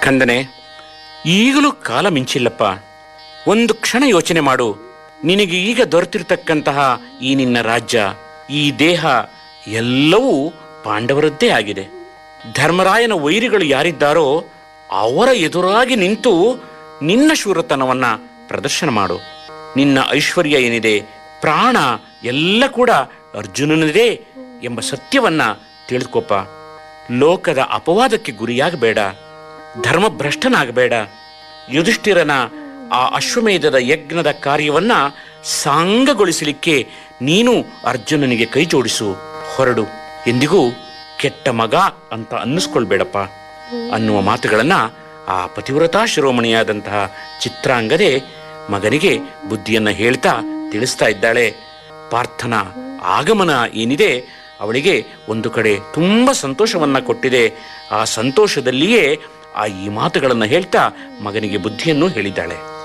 ಕಂದನೆ ಈಗಲೂ ಕಾಲ ಮಿಂಚಿಲ್ಲಪ್ಪ ಒಂದು ಕ್ಷಣ ಯೋಚನೆ ಮಾಡು ನಿನಗೆ ಈಗ ದೊರೆತಿರ್ತಕ್ಕಂತಹ ಈ ನಿನ್ನ ರಾಜ್ಯ ಈ ದೇಹ ಎಲ್ಲವೂ ಪಾಂಡವರದ್ದೇ ಆಗಿದೆ ಧರ್ಮರಾಯನ ವೈರಿಗಳು ಯಾರಿದ್ದಾರೋ ಅವರ ಎದುರಾಗಿ ನಿಂತು ನಿನ್ನ ಶೂರತನವನ್ನ ಪ್ರದರ್ಶನ ಮಾಡು ನಿನ್ನ ಐಶ್ವರ್ಯ ಏನಿದೆ ಪ್ರಾಣ ಎಲ್ಲ ಕೂಡ ಅರ್ಜುನನದೇ ಎಂಬ ಸತ್ಯವನ್ನ ತಿಳಿದುಕೊಪ್ಪ ಲೋಕದ ಅಪವಾದಕ್ಕೆ ಗುರಿಯಾಗಬೇಡ ಧರ್ಮಭ್ರಷ್ಟನಾಗಬೇಡ ಯುಧಿಷ್ಠಿರನ ಆ ಅಶ್ವಮೇಧದ ಯಜ್ಞದ ಕಾರ್ಯವನ್ನ ಸಾಂಗಗೊಳಿಸಲಿಕ್ಕೆ ನೀನು ಅರ್ಜುನನಿಗೆ ಕೈ ಜೋಡಿಸು ಹೊರಡು ಎಂದಿಗೂ ಕೆಟ್ಟ ಮಗ ಅಂತ ಅನ್ನಿಸ್ಕೊಳ್ಬೇಡಪ್ಪ ಅನ್ನುವ ಮಾತುಗಳನ್ನ ಆ ಪತಿವ್ರತಾ ಶಿರೋಮಣಿಯಾದಂತಹ ಚಿತ್ರಾಂಗದೆ ಮಗನಿಗೆ ಬುದ್ಧಿಯನ್ನ ಹೇಳ್ತಾ ತಿಳಿಸ್ತಾ ಇದ್ದಾಳೆ ಪಾರ್ಥನ ಆಗಮನ ಏನಿದೆ ಅವಳಿಗೆ ಒಂದು ಕಡೆ ತುಂಬ ಸಂತೋಷವನ್ನ ಕೊಟ್ಟಿದೆ ಆ ಸಂತೋಷದಲ್ಲಿಯೇ ಆ ಈ ಮಾತುಗಳನ್ನು ಹೇಳ್ತಾ ಮಗನಿಗೆ ಬುದ್ಧಿಯನ್ನು ಹೇಳಿದ್ದಾಳೆ